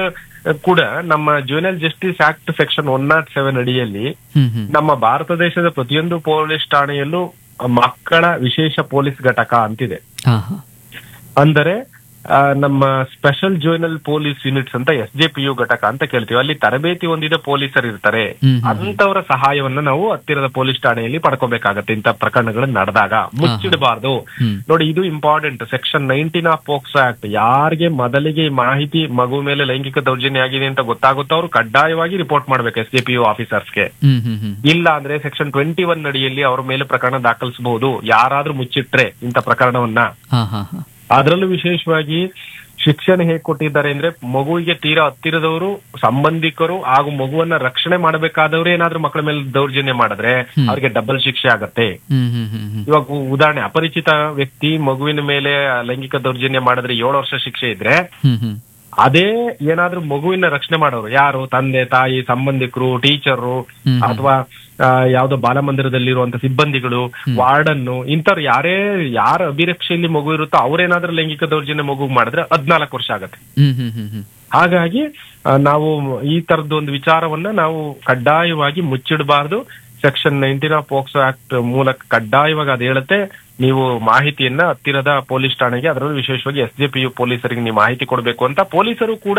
ಕೂಡ ನಮ್ಮ junior justice act section one not seven ಅಡಿಯಲ್ಲಿ ಹ್ಮ್ ಹ್ಮ್ ನಮ್ಮ ಭಾರತ ದೇಶದ ಪ್ರತಿಯೊಂದು ಪೊಲೀಸ್ ಠಾಣೆಯಲ್ಲೂ ಮಕ್ಕಳ ವಿಶೇಷ ಪೊಲೀಸ್ ಘಟಕ ಅಂತಿದೆ ಹಾ ಹಾ ಅಂದರೆ ಆ, ನಮ್ಮ ಸ್ಪೆಷಲ್ ಜೋನಲ್ ಪೊಲೀಸ್ ಯೂನಿಟ್ಸ್ ಅಂತ ಎಸ್ ಜೆ ಪಿ ಯು ಘಟಕ ಅಂತ ಕೇಳ್ತೀವಿ ಅಲ್ಲಿ ತರಬೇತಿ ಹೊಂದಿದ ಪೊಲೀಸರು ಇರ್ತಾರೆ ಹ್ಮ್, ಹ್ಮ್, ಅಂತವರ ಸಹಾಯವನ್ನ ನಾವು ಹತ್ತಿರದ ಪೊಲೀಸ್ ಠಾಣೆಯಲ್ಲಿ ಪಡ್ಕೋಬೇಕಾಗತ್ತೆ ಇಂಥ ಪ್ರಕರಣಗಳು ನಡೆದಾಗ ಮುಚ್ಚಿಡಬಾರ್ದು ಹ್ಮ್ ನೋಡಿ ಇದು important section nineteen of POCSO act ಯಾರಿಗೆ ಮೊದಲಿಗೆ ಈ ಮಾಹಿತಿ ಮಗು ಮೇಲೆ ಲೈಂಗಿಕ ದೌರ್ಜನ್ಯ ಆಗಿದೆ ಅಂತ ಗೊತ್ತಾಗುತ್ತೋ ಅವರು ಕಡ್ಡಾಯವಾಗಿ ರಿಪೋರ್ಟ್ ಮಾಡ್ಬೇಕು ಎಸ್ ಜೆ ಪಿ ಯು ಆಫೀಸರ್ಸ್ಗೆ ಹ್ಮ್ ಹ್ಮ್ ಹ್ಮ್ ಇಲ್ಲ ಅಂದ್ರೆ ಸೆಕ್ಷನ್ ಟ್ವೆಂಟಿ ಒನ್ ಅಡಿಯಲ್ಲಿ ಅವ್ರ ಮೇಲೆ ಪ್ರಕರಣ ದಾಖಲಿಸಬಹುದು ಯಾರಾದ್ರೂ ಮುಚ್ಚಿಟ್ರೆ ಇಂಥ ಪ್ರಕರಣವನ್ನ ಹಾ ಹಾ ಹಾ ಅದರಲ್ಲೂ ವಿಶೇಷವಾಗಿ ಶಿಕ್ಷಣ ಹೇಗ್ ಕೊಟ್ಟಿದ್ದಾರೆ ಅಂದ್ರೆ ಮಗುವಿಗೆ ತೀರಾ ಹತ್ತಿರದವರು ಸಂಬಂಧಿಕರು ಹಾಗೂ ಮಗುವನ್ನ ರಕ್ಷಣೆ ಮಾಡಬೇಕಾದವ್ರು ಏನಾದ್ರೂ ಮಕ್ಕಳ ಮೇಲೆ ದೌರ್ಜನ್ಯ ಮಾಡಿದ್ರೆ ಅವ್ರಿಗೆ ಡಬಲ್ ಶಿಕ್ಷೆ ಆಗತ್ತೆ ಹ್ಮ್ ಹ್ಮ್ ಹ್ಮ್ ಹ್ಮ್ ಇವಾಗ ಉ- ಉದಾಹರಣೆ ಅಪರಿಚಿತ ವ್ಯಕ್ತಿ ಮಗುವಿನ ಮೇಲೆ ಲೈಂಗಿಕ ದೌರ್ಜನ್ಯ ಮಾಡಿದ್ರೆ ಏಳು ವರ್ಷ ಶಿಕ್ಷೆ ಇದ್ರೆ ಹ್ಮ್ ಹ್ಮ್ ಅದೇ ಏನಾದ್ರೂ ಮಗುವಿನ ರಕ್ಷಣೆ ಮಾಡೋರು ಯಾರು ತಂದೆ ತಾಯಿ ಸಂಬಂಧಿಕರು ಟೀಚರು ಹ್ಮ್. ಅಥವಾ ಆ, ಯಾವ್ದೋ ಬಾಲಮಂದಿರದಲ್ಲಿರುವಂತ ಸಿಬ್ಬಂದಿಗಳು ವಾರ್ಡನ್ನು ಇಂಥವ್ರು ಯಾರೇ ಯಾರ ಅಭಿರಕ್ಷೆಯಲ್ಲಿ ಮಗು ಇರುತ್ತೋ ಅವ್ರೇನಾದ್ರೂ ಲೈಂಗಿಕ ದೌರ್ಜನ್ಯ ಮಗು ಮಾಡಿದ್ರೆ ಹದ್ನಾಲ್ಕು ವರ್ಷ ಆಗತ್ತೆ ಹ್ಮ್ ಹ್ಮ್ ಹ್ಮ್ ಹ್ಮ್ ಹಾಗಾಗಿ ಆ, ನಾವು ಈ ತರದ ಒಂದು ವಿಚಾರವನ್ನ ನಾವು ಕಡ್ಡಾಯವಾಗಿ ಮುಚ್ಚಿಡಬಾರ್ದು section nineteen of POCSO act ಮೂಲಕ ಕಡ್ಡಾಯವಾಗಿ ಅದು ಹೇಳುತ್ತೆ ನೀವು ಮಾಹಿತಿಯನ್ನ ಹತ್ತಿರದ ಪೊಲೀಸ್ ಠಾಣೆಗೆ ಅದರಲ್ಲೂ ವಿಶೇಷವಾಗಿ ಎಸ್ ಜೆ ಪಿ ಯು ಪೊಲೀಸರಿಗೆ ನೀವು ಮಾಹಿತಿ ಕೊಡಬೇಕು ಅಂತ ಪೊಲೀಸರು ಕೂಡ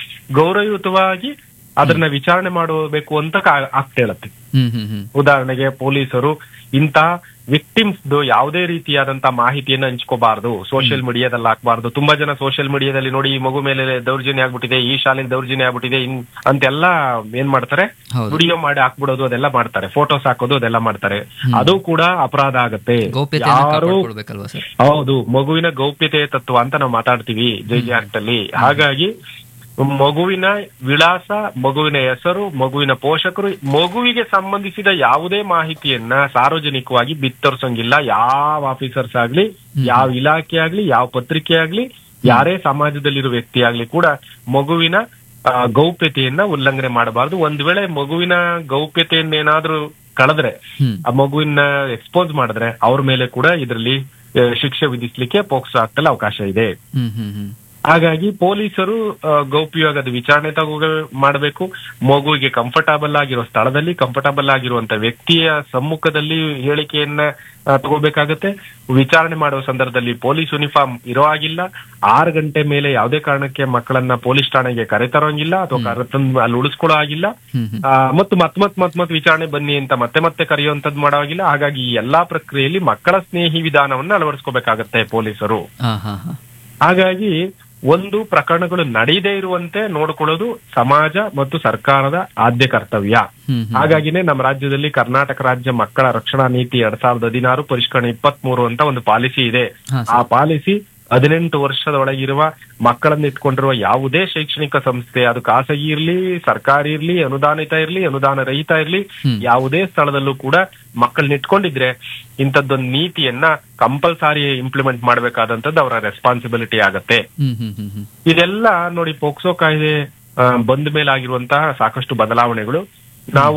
ಗೌರವಯುತವಾಗಿ ಅದನ್ನ ವಿಚಾರಣೆ ಮಾಡಬೇಕು ಅಂತ ಆಕ್ಟ್ ಹೇಳುತ್ತೆ ಹ್ಮ್ ಹ್ಮ್ ಹ್ಮ್ ಉದಾಹರಣೆಗೆ ಪೊಲೀಸರು ಇಂಥ ವಿಕ್ಟಿಮ್ಸ್ ಯಾವುದೇ ರೀತಿಯಾದಂತ ಮಾಹಿತಿಯನ್ನ ಹಂಚ್ಕೋಬಾರ್ದು ಸೋಷಿಯಲ್ ಮೀಡಿಯಾದಲ್ಲಿ ಹಾಕ್ಬಾರ್ದು ತುಂಬಾ ಜನ ಸೋಷಿಯಲ್ ಮೀಡಿಯಾದಲ್ಲಿ ನೋಡಿ ಈ ಮಗು ಮೇಲೆ ದೌರ್ಜನ್ಯ ಆಗ್ಬಿಟ್ಟಿದೆ ಈ ಶಾಲೆಯಲ್ಲಿ ದೌರ್ಜನ್ಯ ಆಗ್ಬಿಟ್ಟಿದೆ ಇನ್ ಅಂತೆಲ್ಲ ಏನ್ ಮಾಡ್ತಾರೆ ಹೌದು ವಿಡಿಯೋ ಮಾಡಿ ಹಾಕ್ಬಿಡೋದು ಅದೆಲ್ಲ ಮಾಡ್ತಾರೆ ಫೋಟೋಸ್ ಹಾಕೋದು ಅದೆಲ್ಲ ಮಾಡ್ತಾರೆ ಅದು ಕೂಡ ಅಪರಾಧ ಆಗತ್ತೆ ಗೌಪ್ಯತೆಯನ್ನ ಯಾರು ಕಾಪಾಡ್ಕೊಳ್ಬೇಕಲ್ವಾ ಸರ್ ಹೌದು ಮಗುವಿನ ಗೌಪ್ಯತೆ ತತ್ವ ಅಂತ ನಾವು ಮಾತಾಡ್ತೀವಿ ಜೈ ಆಕ್ಟ್ ಅಲ್ಲಿ ಹಾಗಾಗಿ ಮಗುವಿನ ವಿಳಾಸ ಮಗುವಿನ ಹೆಸರು ಮಗುವಿನ ಪೋಷಕರು ಮಗುವಿಗೆ ಸಂಬಂಧಿಸಿದ ಯಾವುದೇ ಮಾಹಿತಿಯನ್ನ ಸಾರ್ವಜನಿಕವಾಗಿ ಬಿತ್ತರಿಸಂಗಿಲ್ಲ ಯಾವ ಆಫೀಸರ್ಸ್ ಆಗ್ಲಿ ಯಾವ ಇಲಾಖೆ ಆಗ್ಲಿ ಯಾವ ಪತ್ರಿಕೆ ಆಗ್ಲಿ ಯಾರೇ ಸಮಾಜದಲ್ಲಿರೋ ವ್ಯಕ್ತಿ ಆಗ್ಲಿ ಕೂಡ ಮಗುವಿನ ಆ, ಗೌಪ್ಯತೆಯನ್ನ ಉಲ್ಲಂಘನೆ ಮಾಡಬಾರದು ಒಂದ್ ವೇಳೆ ಮಗುವಿನ ಗೌಪ್ಯತೆಯನ್ನೇನಾದ್ರೂ ಕಳೆದ್ರೆ ಹ್ಮ್ ಆ ಮಗುವಿನ ಎಕ್ಸ್ಪೋಸ್ ಮಾಡಿದ್ರೆ ಅವ್ರ ಮೇಲೆ ಕೂಡ ಇದರಲ್ಲಿ ಆ, ಶಿಕ್ಷೆ ವಿಧಿಸ್ಲಿಕ್ಕೆ ಪೋಕ್ಸೋ ಆಗ್ತಲ್ಲ ಅವಕಾಶ ಇದೆ ಹ್ಮ್ ಹ್ಮ್ ಹ್ಮ್ ಹಾಗಾಗಿ ಪೊಲೀಸರು ಆ, ಗೌಪ್ಯವಾಗಿ ಅದು ವಿಚಾರಣೆ ತಗೋ ಮಾಡಬೇಕು ಮಗುವಿಗೆ ಕಂಫರ್ಟಬಲ್ ಆಗಿರೋ ಸ್ಥಳದಲ್ಲಿ ಕಂಫರ್ಟಬಲ್ ಆಗಿರುವಂತ ವ್ಯಕ್ತಿಯ ಸಮ್ಮುಖದಲ್ಲಿ ಹೇಳಿಕೆಯನ್ನ ಆ, ತಗೋಬೇಕಾಗತ್ತೆ ವಿಚಾರಣೆ ಮಾಡುವ ಸಂದರ್ಭದಲ್ಲಿ ಪೊಲೀಸ್ ಯೂನಿಫಾರ್ಮ್ ಇರೋ ಆಗಿಲ್ಲ ಆರು ಗಂಟೆ ಮೇಲೆ ಯಾವುದೇ ಕಾರಣಕ್ಕೆ ಮಕ್ಕಳನ್ನ ಪೊಲೀಸ್ ಠಾಣೆಗೆ ಕರೆತರೋಂಗಿಲ್ಲ ಅಥವಾ ಕರೆತಂದು ಅಲ್ಲಿ ಉಳಿಸ್ಕೊಳ್ಳೋ ಆಗಿಲ್ಲ ಹ್ಮ್ ಹ್ಮ್ ಆ, ಮತ್ತು ಮತ್ ಮತ್ ಮತ್ ಮತ್ ವಿಚಾರಣೆ ಬನ್ನಿ ಅಂತ ಮತ್ತೆ ಮತ್ತೆ ಕರೆಯುವಂತದ್ದು ಮಾಡೋವಾಗಿಲ್ಲ ಹಾಗಾಗಿ ಈ ಎಲ್ಲಾ ಪ್ರಕ್ರಿಯೆಯಲ್ಲಿ ಮಕ್ಕಳ ಸ್ನೇಹಿ ವಿಧಾನವನ್ನ ಅಳವಡಿಸ್ಕೋಬೇಕಾಗತ್ತೆ ಪೊಲೀಸರು ಹಾ ಹಾ ಹಾ ಹಾಗಾಗಿ ಒಂದು ಪ್ರಕರಣಗಳು ನಡೆಯದೇ ಇರುವಂತೆ ನೋಡ್ಕೊಳ್ಳೋದು ಸಮಾಜ ಮತ್ತು ಸರ್ಕಾರದ ಆದ್ಯ ಕರ್ತವ್ಯ ಹ್ಮ್ ಹ್ಮ್ ಹಾಗಾಗಿನೇ ನಮ್ಮ ರಾಜ್ಯದಲ್ಲಿ ಕರ್ನಾಟಕ ರಾಜ್ಯ ಮಕ್ಕಳ ರಕ್ಷಣಾ ನೀತಿ ಎರಡ್ ಸಾವಿರದ ಹದಿನಾರು ಪರಿಷ್ಕರಣೆ ಇಪ್ಪತ್ತ್ ಮೂರು ಅಂತ ಒಂದು ಪಾಲಿಸಿ ಇದೆ ಹಾ ಆ ಪಾಲಿಸಿ ಹದಿನೆಂಟು ವರ್ಷದೊಳಗಿರುವ ಮಕ್ಕಳನ್ನ ಇಟ್ಕೊಂಡಿರುವ ಯಾವುದೇ ಶೈಕ್ಷಣಿಕ ಸಂಸ್ಥೆ ಅದು ಖಾಸಗಿ ಇರ್ಲಿ ಸರ್ಕಾರಿ ಇರ್ಲಿ ಅನುದಾನಿತ ಇರ್ಲಿ ಅನುದಾನ ರಹಿತ ಇರ್ಲಿ ಹ್ಮ್. ಯಾವುದೇ ಸ್ಥಳದಲ್ಲೂ ಕೂಡ ಮಕ್ಕಳನ್ನ ಇಟ್ಕೊಂಡಿದ್ರೆ ಇಂಥದ್ದೊಂದು ನೀತಿಯನ್ನ ಕಂಪಲ್ಸರಿ ಇಂಪ್ಲಿಮೆಂಟ್ ಮಾಡಬೇಕಾದಂತದ್ದು ಅವರ ರೆಸ್ಪಾನ್ಸಿಬಿಲಿಟಿ ಆಗತ್ತೆ ಹ್ಮ್ ಹ್ಮ್ ಹ್ಮ್ ಹ್ಮ್ ಇದೆಲ್ಲ ನೋಡಿ ಪೋಕ್ಸೋ ಕಾಯ್ದೆ ಆ, ಬಂದ ಮೇಲಾಗಿರುವಂತಹ ಸಾಕಷ್ಟು ಬದಲಾವಣೆಗಳು ನಾವು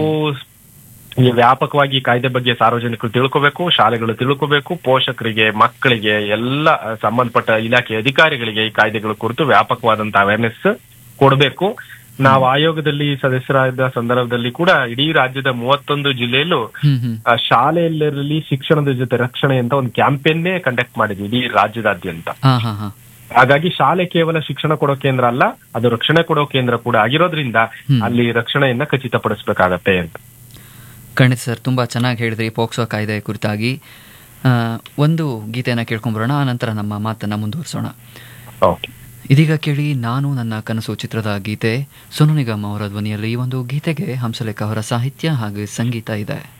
ಈ ವ್ಯಾಪಕವಾಗಿ ಈ ಕಾಯ್ದೆ ಬಗ್ಗೆ ಸಾರ್ವಜನಿಕರು ತಿಳ್ಕೋಬೇಕು ಶಾಲೆಗಳು ತಿಳ್ಕೋಬೇಕು ಪೋಷಕರಿಗೆ ಮಕ್ಕಳಿಗೆ ಎಲ್ಲ ಆ, ಸಂಬಂಧಪಟ್ಟ ಇಲಾಖೆ ಅಧಿಕಾರಿಗಳಿಗೆ ಈ ಕಾಯ್ದೆಗಳ ಕುರಿತು ವ್ಯಾಪಕವಾದಂತಹ ಅವೇರ್ನೆಸ್ ಕೊಡಬೇಕು ನಾವು ಆಯೋಗದಲ್ಲಿ ಸದಸ್ಯರಾದ ಸಂದರ್ಭದಲ್ಲಿ ಕೂಡ ಇಡೀ ರಾಜ್ಯದ ಮೂವತ್ತೊಂದು ಜಿಲ್ಲೆಯಲ್ಲೂ ಹ್ಮ್ ಹ್ಮ್ ಆ, ಶಾಲೆಯಲ್ಲಿರಲಿ ಶಿಕ್ಷಣದ ಜೊತೆ ರಕ್ಷಣೆ ಅಂತ ಒಂದು ಕ್ಯಾಂಪೇನ್ನೇ ಕಂಡಕ್ಟ್ ಮಾಡಿದ್ವಿ ಇಡೀ ರಾಜ್ಯದಾದ್ಯಂತ ಹಾ ಹಾ ಹಾ ಹಾಗಾಗಿ ಶಾಲೆ ಕೇವಲ ಶಿಕ್ಷಣ ಕೊಡೋ ಕೇಂದ್ರ ಅಲ್ಲ ಅದು ರಕ್ಷಣೆ ಕೊಡೋ ಕೇಂದ್ರ ಕೂಡ ಆಗಿರೋದ್ರಿಂದ ಹ್ಮ್. ಅಲ್ಲಿ ರಕ್ಷಣೆಯನ್ನ ಖಚಿತಪಡಿಸಬೇಕಾಗತ್ತೆ ಅಂತ ಖಂಡಿತ ಸರ್ ತುಂಬ ಚೆನ್ನಾಗಿ ಹೇಳಿದ್ರಿ ಪೋಕ್ಸೋ ಕಾಯ್ದೆ ಕುರಿತಾಗಿ ಆ, ಒಂದು ಗೀತೆಯನ್ನು ಕೇಳ್ಕೊಂಬರೋಣ ಆ ನಂತರ ನಮ್ಮ ಮಾತನ್ನು ಮುಂದುವರಿಸೋಣ ಓಕೆ ಇದೀಗ ಕೇಳಿ ನಾನು ನನ್ನ ಕನಸು ಚಿತ್ರದ ಗೀತೆ ಸೋನು ನಿಗಮ್ ಅವರ ಧ್ವನಿಯಲ್ಲಿ ಈ ಒಂದು ಗೀತೆಗೆ ಹಂಸಲೇಖ ಅವರ ಸಾಹಿತ್ಯ ಹಾಗೂ ಸಂಗೀತ ಇದೆ